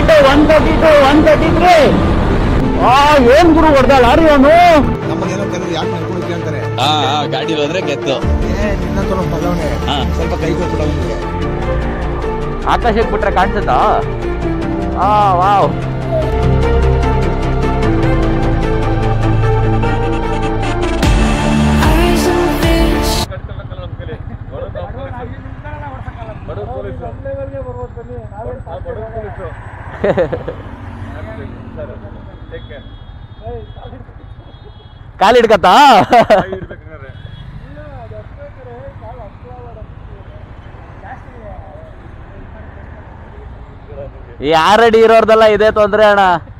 To one thirty two one thirty three ಆ ಏನ್ ಗುರು ಹೊಡೆದ ಲಾರಿ ಅವನು ನಮ್ಮದೇನೋ ಕೆಲವು ಯಾಕೆ ನಡ್ಕೊಳಕ್ಕೆ ಅಂತಾರೆ ಹಾ ಹಾ, ಗಾಡಿ ಹೋದ್ರೆ ಗೆದ್ದು ಏ ನಿನ್ನಂತ ಒಂದು ಮಗವನೇ ಹಾ. ಸ್ವಲ್ಪ ಕೈ ಕೊಟ್ಬಿಡ ಅವನಿಗೆ ಆಕಾಶಕ್ಕೆ ಬಿಟ್ರೆ ಕಾಣಿಸುತ್ತಾ ಆ ವಾವ್ Eyes on fish. ಕಾಲು ಹಿಡ್ಕತ್ತಾ ಯಾರಡಿ ಇರೋರ್ದೆಲ್ಲ ಇದೆ ತೊಂದ್ರೆ ಅಣ್ಣ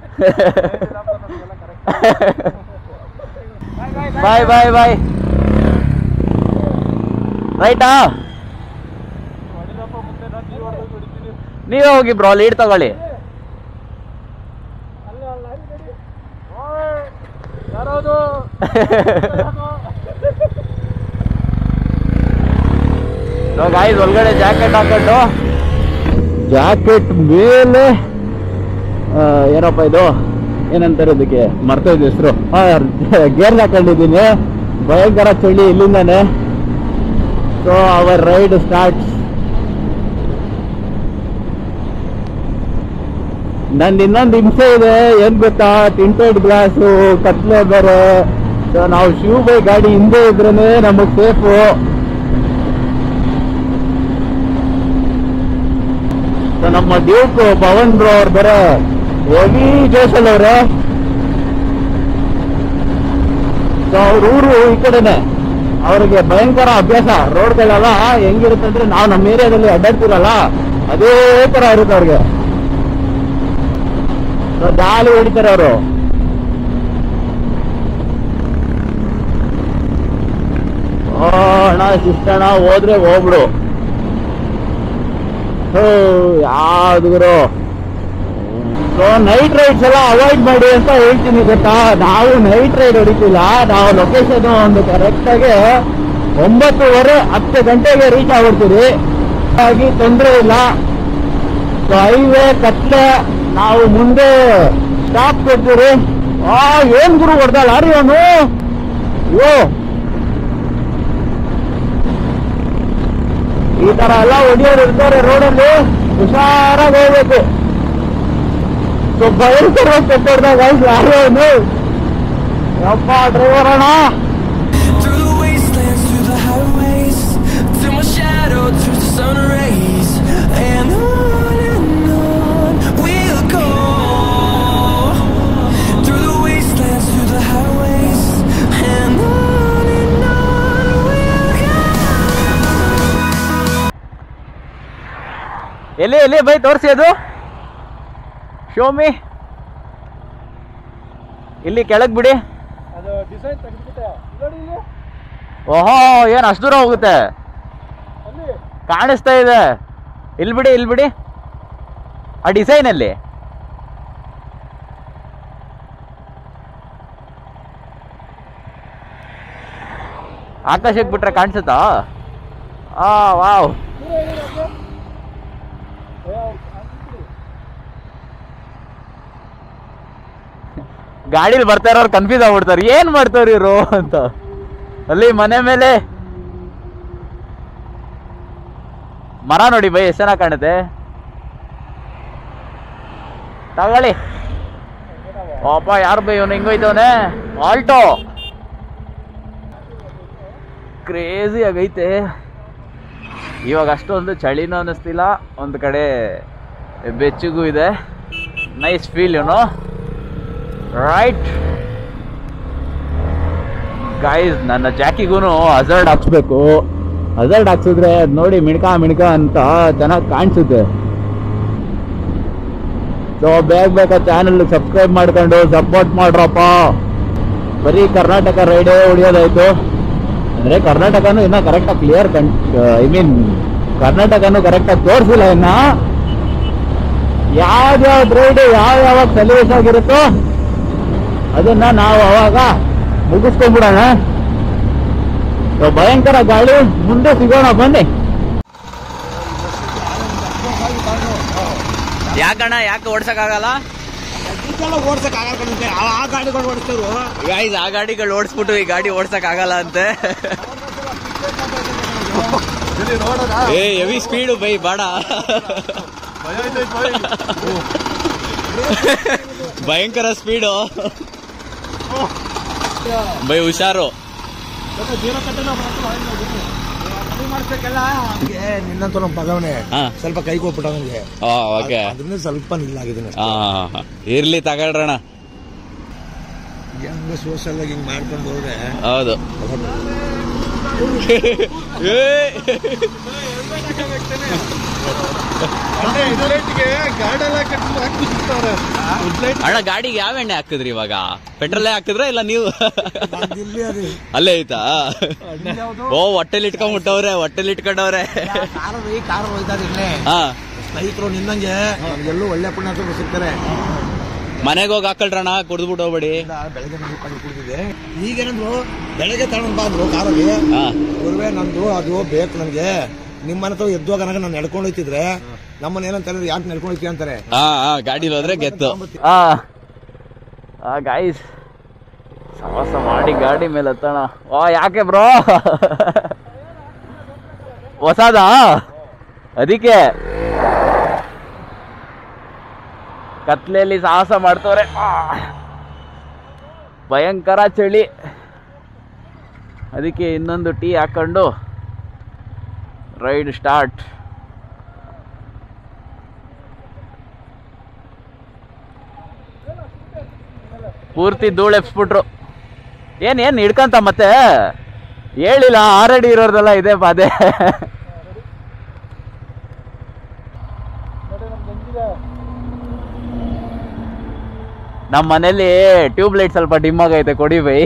ಬಾಯ್ ಬಾಯ್ ಬಾಯ್ ರೈಟಾ ನೀವೇ ಹೋಗಿ ಬ್ರೋ ಲೀಡ್ ತಗೊಳ್ಳಿ ಗಾಯ್ಸ್ ಒಳಗಡೆ ಜಾಕೆಟ್ ಹಾಕೊಂಡು ಜಾಕೆಟ್ ಮೇಲೆ ಆ, ಏನಪ್ಪ ಇದು ಏನಂತಾರೆ ಇದಕ್ಕೆ ಮರ್ತೋಯ್ತು ಹೆಸರು ಗೇರ್ ಹಾಕೊಂಡಿದ್ದೀನಿ ಭಯಂಕರ ಚಳಿ ಇಲ್ಲಿಂದಾನೆ ಸೊ ಅವರ್ ರೈಡ್ ಸ್ಟಾರ್ಟ್ಸ್ ನಂದು ಇನ್ನೊಂದು ಹಿಂಸೆ ಇದೆ ಏನ್ ಗೊತ್ತಾ ಟಿಂಟೆಡ್ ಗ್ಲಾಸು ಕತ್ಲೆ ಬೇರೆ ಸೊ ನಾವು ಶಿವ್ ಬೈ ಗಾಡಿ ಹಿಂದೆ ಇದ್ರೇನೆ ನಮಗ್ ಸೇಫು ಸೊ ನಮ್ಮ ಡ್ಯೂಕ್ ಪವನ್ ಬ್ರೋ ಅವ್ರು ಬೇರೆ ಹೆವಿ ಜೋಶಲ್ ಅವ್ರೆ ಸೊ ಅವ್ರ ಊರು ಈ ಕಡೆನೆ ಅವ್ರಿಗೆ ಭಯಂಕರ ಅಭ್ಯಾಸ ರೋಡ್ಗಳೆಲ್ಲ ಹೆಂಗಿರುತ್ತೆ ಅಂದ್ರೆ ನಾವು ನಮ್ಮ ಏರಿಯಾದಲ್ಲಿ ಅಡ್ಡಾಡ್ತಿರಲ್ಲ ಅದೇ ತರ ಇರುತ್ತೆ ಅವ್ರಿಗೆ ಸೊ ಜಾಲಿ ಹೊಡಿತಾರೆ ಅವರು ಓ ಅಣ್ಣ ಶಿಷ್ಟಣ್ಣ ಹೋದ್ರೆ ಹೋಗ್ಬಿಡು ಹೋ ಯಾವ್ದು ಗುರು ಸೊ ನೈಟ್ ರೈಡ್ಸ್ ಎಲ್ಲ ಅವಾಯ್ಡ್ ಮಾಡಿ ಅಂತ ಹೇಳ್ತೀನಿ ಗೊತ್ತಾ ನಾವು ನೈಟ್ ರೈಡ್ ಹೊಡಿತಿಲ್ಲ ನಾವು ಲೊಕೇಶನ್ ಒಂದು ಕರೆಕ್ಟಾಗಿ ಒಂಬತ್ತುವರೆ ಹತ್ತು ಗಂಟೆಗೆ ರೀಚ್ ಆಗ್ಬಿಡ್ತೀವಿ ಹಾಗಾಗಿ ತೊಂದರೆ ಇಲ್ಲ ಸೊ ಹೈವೇ ಕತ್ಲೆ ನಾವು ಮುಂದೆ ಸ್ಟಾಪ್ ಕೊಡ್ತೀವಿ ಆ ಏನ್ ಗುರು ಹೊಡೆದ ಲಾರಿ ಅವನು ಅಯ್ಯೋ ಈ ತರ ಎಲ್ಲ ಹೊಡಿಯೋರು ಇರ್ತಾರೆ ರೋಡಲ್ಲಿ ಹುಷಾರಾಗಿ ಹೋಗ್ಬೇಕು ಸೊ ಭಯಂಕರವಾಗಿ ಕೆಟ್ಟದಾಗ ಲಾರಿ ಅವನು ಯಪ್ಪ ಡ್ರೈವರ್ ಅಣ್ಣ Through the wastelands, through the highways, till my shadow turns to sun rays, and on and on we'll go. Through the wastelands, through the highways, and on and on we'll go. ಎಲ್ಲಿ ಎಲ್ಲಿ by ತೋರಿಸಿ ಅದು show me ಇಲ್ಲಿ ಕೆಳಗ್ ಬಿಡಿ ಅದು design ತೆಗೆದ್ಬಿಟ್ಟೆ ನೋಡಿ ಇಲ್ಲಿ ಓಹೋ ಏನ್ ಅಷ್ಟು ದೂರ ಹೋಗುತ್ತೆ ಅಲ್ಲಿ ಕಾಣಿಸ್ತಾ ಇದೆ ಇಲ್ಲಿ ಬಿಡಿ ಇಲ್ಲಿ ಬಿಡಿ ಆ ಡಿಸೈನ್ ಅಲ್ಲಿ ಆಕಾಶಕ್ಕೆ ಬಿಟ್ರೆ ಕಾಣಿಸುತ್ತಾ ಆ ವಾವ್ ಗಾಡಿಲಿ ಬರ್ತಾ ಇರೋರು ಕನ್ಫ್ಯೂಸ್ ಆಗ್ಬಿಡ್ತಾರೆ ಏನ್ ಮಾಡ್ತಾವ್ರಿ ಇವರು ಅಂತ ಅಲ್ಲಿ ಮನೆ ಮೇಲೆ ಮರ ನೋಡಿ ಬೈ ಎಷ್ಟು ಚೆನ್ನಾಗಿ ಕಾಣುತ್ತೆ ತಗೊಳ್ಳಿ ಪಾಪ ಯಾರು ಬೈ ಇವನು ಹಿಂಗೋಯ್ತವನೆ ಆಲ್ಟೋ ಕ್ರೇಜಿ ಆಗೈತೆ ಇವಾಗ ಅಷ್ಟೊಂದು ಚಳಿನೂ ಅನ್ನಿಸ್ತಿಲ್ಲ ಒಂದು ಕಡೆ ಬೆಚ್ಚಗೂ ಇದೆ ನೈಸ್ ಫೀಲ್ ಇವನು ರೈಟ್ ಗೈಸ್ ನನ್ನ ಜಾಕಿಗೂ ಹಜರ್ಡ್ ಹಾಕ್ಸ್ಬೇಕು ಹಜರ್ಡ್ ಹಾಕ್ಸಿದ್ರೆ ಅದ್ ನೋಡಿ ಮಿಣ್ಕ ಮಿಣ್ಕ ಅಂತ ಚೆನ್ನಾಗಿ ಕಾಣಿಸುತ್ತೆ ಸೊ ಬೇಗ ಬೇಗ ಚಾನಲ್ ಸಬ್ಸ್ಕ್ರೈಬ್ ಮಾಡ್ಕೊಂಡು ಸಪೋರ್ಟ್ ಮಾಡ್ರಪ್ಪ ಬರೀ ಕರ್ನಾಟಕ ರೈಡೇ ಹೊಡಿಯೋದಾಯ್ತು ಅಂದ್ರೆ ಕರ್ನಾಟಕನು ಇನ್ನ ಕರೆಕ್ಟಾಗಿ ಕ್ಲಿಯರ್ ಕಣ್ ಐ ಮೀನ್ ಕರ್ನಾಟಕನು ಕರೆಕ್ಟಾಗಿ ತೋರಿಸಿಲ್ಲ ಇನ್ನ ಯಾವ್ದಾವ್ದು ರೈಡ್ ಯಾವ ಯಾವಾಗ ಸಲೀಸ್ ಆಗಿರುತ್ತೋ ಅದನ್ನ ನಾವು ಅವಾಗ ಮುಗಿಸ್ಕೊಂಡ್ಬಿಡೋಣ ಸೊ ಭಯಂಕರ ಗಾಳಿ ಮುಂದೆ ಸಿಗೋಣ ಬನ್ನಿ ಯಾಕಣ್ಣ ಯಾಕೆ ಓಡ್ಸಕ್ಕಾಗಲ್ಲ ಇದೆಲ್ಲ ಓಡ್ಸಕ್ ಆಗಲ್ಲ ಆ ಆ ಗಾಡಿಗಳು ಓಡಿಸ್ತಾರು ಗೈಸ್ ಆ ಗಾಡಿಗಳು ಓಡಿಸ್ಬಿಟ್ಟು ಈ ಗಾಡಿ ಓಡ್ಸಕ್ ಆಗಲ್ಲ ಅಂತೆ ಏ ಹೆವಿ ಸ್ಪೀಡು ಬೈ ಬಾಡ ಭಯಂಕರ ಸ್ಪೀಡು ಬೈ ಹುಷಾರು ಮಾಡ್ಬೇಕಲ್ಲ ನಿನ್ನಂತ ನಮ್ಮ ಪದವನೆ ಹಾ. ಸ್ವಲ್ಪ ಕೈ ಕೊಟ್ಬಿಟ್ಟ ಅವನಿಗೆ ಓಕೆ ಅದರಿಂದ ಸ್ವಲ್ಪ ನಿಲ್ಲಾಗಿದ್ದೀನಿ ಹಾ ಇರ್ಲಿ ತಗೊಳ್ರಣ ಹಂಗ ಸೋಷಲ್ ಆಗಿ ಹಿಂಗ್ ಮಾಡ್ಕೊಂಡು ಹೋದ್ರೆ ಹೌದು ಏ ಅಣ್ಣ ಗಾಡಿಗೆ ಯಾವ ಎಣ್ಣೆ ಹಾಕಿದ್ರಿ ಇವಾಗ ಪೆಟ್ರೋಲೇ ಹಾಕಿದ್ರ ಇಲ್ಲ ನೀವು ಇಲ್ಲಿ ಅದು ಅಲ್ಲೇ ಐತಾ ಓ ಹೊಟ್ಟೆಲಿ ಇಟ್ಕೊಂಡ್ಬಿಟ್ಟವ್ರೆ ಹೊಟ್ಟೆಲಿ ಇಟ್ಕೊಂಡವ್ರೆ ಕಾರು ಈ ಕಾರು ಹೋಯ್ತಾರೆ ಇಲ್ಲೇ ಹಾ ಸ್ನೇಹಿತರು ನಿನ್ನಂಗೆ ನಮ್ಗೆಲ್ಲೂ ಒಳ್ಳೆ ಪುಣ್ಯ ಸಿಗ್ತಾರೆ ಮನೆಗೆ ಹೋಗಿ ಹಾಕಳ್ರಣ ಕುಡ್ದ್ಬಿಟ್ಟು ಹೋಗ್ಬೇಡಿ ಇಂದ ಬೆಳಗ್ಗೆ ನಂದು ಕಡೆ ಕುಡಿದಿದೆ ಈಗೇನಂದ್ರು ಬೆಳಗ್ಗೆ ತಗೊಂಡ್ ಬಂದ್ರು ಕಾರಲ್ಲಿ ಹಾ ಗುರುವೆ ನಂದು ಅದು ಬೇಕು ನನ್ಗೆ ನಿಮ್ಮ ಮನೆ ಹತ್ರ ಎದ್ದುವಾಗ ನನಗೆ ನಾನು ನಡ್ಕೊಂಡು ಹೋಯ್ತಿದ್ರೆ ನಮ್ಮನ್ನ ಏನಂತಾರೆ ಯಾಕೆ ನಡ್ಕೊಂಡು ಹೋಯ್ತಿ ಅಂತಾರೆ ಹಾ ಹಾ ಗಾಡಿಲಿ ಹೋದ್ರೆ ಗೆತ್ತು ಗಾಯ್ಸ್ ಸವಾಸ ಮಾಡಿ ಗಾಡಿ ಮೇಲೆ ಹತ್ತಣ ಓ ಯಾಕೆ ಬ್ರೋ ಹೊಸದಾ ಅದಕ್ಕೆ ಕತ್ಲೆಯಲ್ಲಿ ಸಾಹಸ ಮಾಡ್ತವ್ರೆ ಆ. ಭಯಂಕರ ಚಳಿ ಅದಕ್ಕೆ ಇನ್ನೊಂದು ಟೀ ಹಾಕೊಂಡು ರೈಡ್ ಸ್ಟಾರ್ಟ್ ಪೂರ್ತಿ ಧೂಳು ಎಪ್ಸ್ಬಿಟ್ರು ಏನ್ ಏನ್ ಹಿಡ್ಕಂತ ಮತ್ತೆ ಹೇಳಿಲ್ಲ ಆಲ್ರೆಡಿ ಇರೋರ್ದೆಲ್ಲ ಇದೆ ಪಾದೆ ನಮ್ಮ ಮನೇಲಿ ಟ್ಯೂಬ್ ಲೈಟ್ ಸ್ವಲ್ಪ ಡಿಮ್ ಆಗೈತೆ ಕೊಡಿ ಬೈ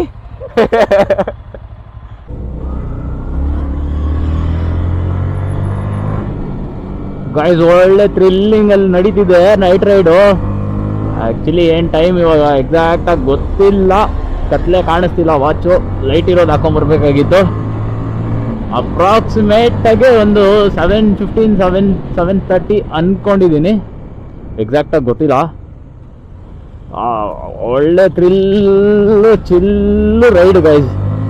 ಗಾಯ್ಸ್ ಒಳ್ಳೆ ಥ್ರಿಲ್ಲಿಂಗ್ ಅಲ್ಲಿ ನಡೀತಿದೆ ನೈಟ್ ರೈಡು ಆಕ್ಚುಲಿ ಏನ್ ಟೈಮ್ ಇವಾಗ ಎಕ್ಸಾಕ್ಟ್ ಆಗಿ ಗೊತ್ತಿಲ್ಲ ಕತ್ಲೆ ಕಾಣಿಸ್ತಿಲ್ಲ ವಾಚು ಲೈಟ್ ಇರೋದು ಹಾಕೊಂಡ್ಬರ್ಬೇಕಾಗಿತ್ತು ಅಪ್ರಾಕ್ಸಿಮೇಟ್ ಆಗಿ ಒಂದು seven fifteen seven seven thirty ಅನ್ಕೊಂಡಿದ್ದೀನಿ ಎಕ್ಸಾಕ್ಟ್ ಆಗಿ ಗೊತ್ತಿಲ್ಲ ಆ, ಒಳ್ಳೆ thrill chill ride guys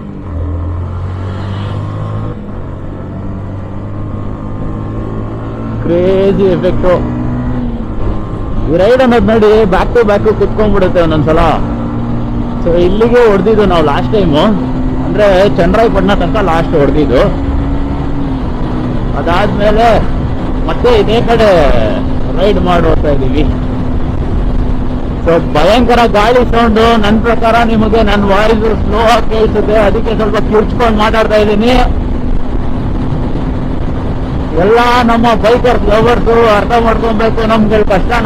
crazy effect ಈ ರೈಡ್ ಅನ್ನೋದು ನೋಡಿ ಬ್ಯಾಕ್ ಟು ಬ್ಯಾಕ್ ಕುತ್ಕೊಂಡ್ಬಿಡುತ್ತೆ ಒಂದೊಂದ್ಸಲ ಸೊ ಇಲ್ಲಿಗೆ ಹೊಡೆದಿದ್ದು ನಾವು ಲಾಸ್ಟ್ ಟೈಮು ಅಂದ್ರೆ ಚಂದ್ರಾಯಪಟ್ಟಣ ತನಕ ಲಾಸ್ಟ್ ಹೊಡೆದಿದ್ದು ಅದಾದ್ಮೇಲೆ ಮತ್ತೆ ಇದೇ ಕಡೆ ರೈಡ್ ಮಾಡಿ ಹೋಗ್ತಾ ಇದೀವಿ ಸೊ ಭಯಂಕರ ಗಾಳಿ ಸೌಂಡು ನನ್ನ ಪ್ರಕಾರ ನಿಮಗೆ ನನ್ನ ವಾಯ್ಸ್ ಸ್ಲೋ ಆಗಿ ಕೇಳಿಸುತ್ತೆ ಅದಕ್ಕೆ ಸ್ವಲ್ಪ ಕಿರ್ಚ್ಕೊಂಡು ಮಾತಾಡ್ತಾ ಇದ್ದೀನಿ ಎಲ್ಲ ನಮ್ಮ ಬೈಕರ್ ಲವರ್ಸು ಅರ್ಥ ಮಾಡ್ಕೊಬೇಕು ನಮ್ಗೆ ಕಷ್ಟನ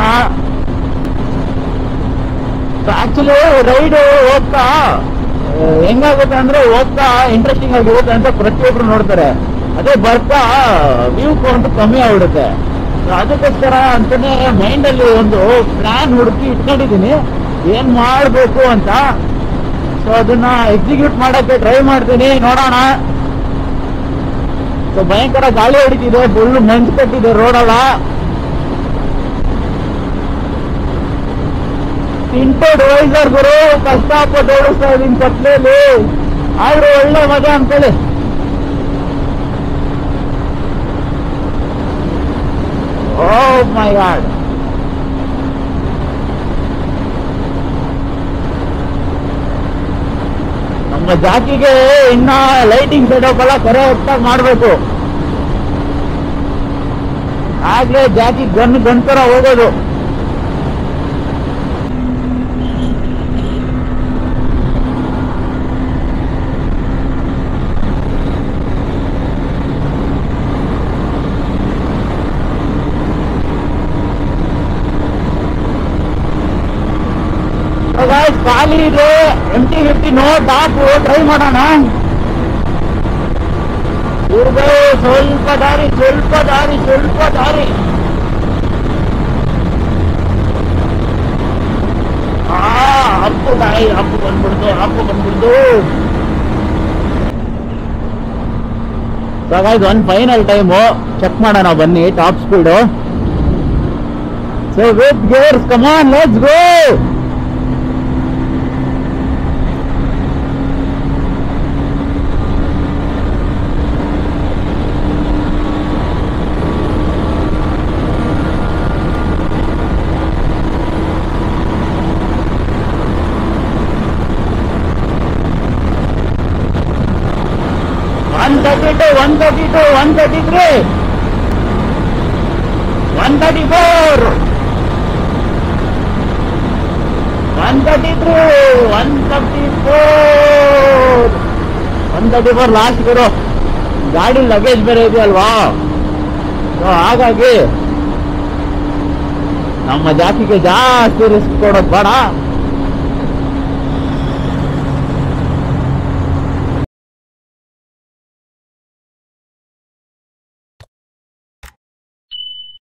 ಆಕ್ಚುಲಿ ರೈಡ್ ಹೋಗ್ತಾ ಆ, ಹೆಂಗಾಗುತ್ತೆ ಅಂದ್ರೆ ಹೋಗ್ತಾ ಇಂಟ್ರೆಸ್ಟಿಂಗ್ ಆಗಿರುತ್ತೆ ಅಂತ ಪ್ರತಿಯೊಬ್ರು ನೋಡ್ತಾರೆ ಅದೇ ಬರ್ತಾ ವ್ಯೂ ಕೌಂಟ್ ಕಮ್ಮಿ ಆಗ್ಬಿಡುತ್ತೆ So ಅದಕ್ಕೋಸ್ಕರ ಅಂತಾನೆ ಮೈಂಡ್ ಅಲ್ಲಿ ಒಂದು ಪ್ಲಾನ್ ಹುಡುಕಿ ಇಟ್ಕೊಂಡಿದ್ದೀನಿ ಏನ್ ಮಾಡ್ಬೇಕು ಅಂತ ಸೊ ಅದನ್ನ ಎಕ್ಸಿಕ್ಯೂಟ್ ಮಾಡಕ್ಕೆ ಟ್ರೈ ಮಾಡ್ತೀನಿ ನೋಡೋಣ ಸೊ ಭಯಂಕರ ಗಾಳಿ ಹೊಡಿತಿದೆ ಫುಲ್ ಮಂಜು ಕಟ್ಟಿದೆ ರೋಡಲ್ಲ ಇಂಟೆಡ್ ವೈಸರ್ ಗುರು ಕಷ್ಟಪಟ್ಟು ಓಡಿಸ್ತಾ ಇದೀನಿ ಕತ್ಲೇಲಿ ಆದ್ರೂ ಒಳ್ಳೆ ಮಜಾ ಅಂತೇಳಿ ಓ ಮೈ ಗಾಡ್ ನಮ್ಮ ಜಾಕಿಗೆ ಇನ್ನ ಲೈಟಿಂಗ್ ಸೆಟಪ್ ಎಲ್ಲ ಕರೆಕ್ಟಾಗಿ ಮಾಡಬೇಕು ಆಗ್ಲೇ ಜಾಕಿ ಗನ್ ಗನ್ ತರ ಹೋಗೋದು So guys, ಖಾಲಿ ಇದೆ ಎಂ ಟಿ ಫಿಫ್ಟಿ ನೋಟ್ ಹಾಕು ಟ್ರೈ ಮಾಡೋಣ ಇವ್ರಿಗೆ ಸ್ವಲ್ಪ ದಾರಿ ಸ್ವಲ್ಪ ದಾರಿ ಸ್ವಲ್ಪ ದಾರಿ ಆ ಅಪ್ಪು ದಾರಿ ಅಪ್ಪು ಬಂದ್ಬಿಡ್ತು ಅಪ್ಪು ಬಂದ್ಬಿಡ್ತು so guys one final time check ಮಾಡೋಣ ಬನ್ನಿ top speed so with gears come on let's go one thirty two one thirty two one thirty three one thirty four one thirty three one thirty four one thirty four last ಗುರು ಗಾಡಿ luggage ಬೇರೆ ಇದೆಯಲ್ವಾ so ಹಾಗಾಗಿ ನಮ್ಮ ಜಾತಿಗೆ ಜಾಸ್ತಿ risk ಕೊಡೋದು ಬೇಡ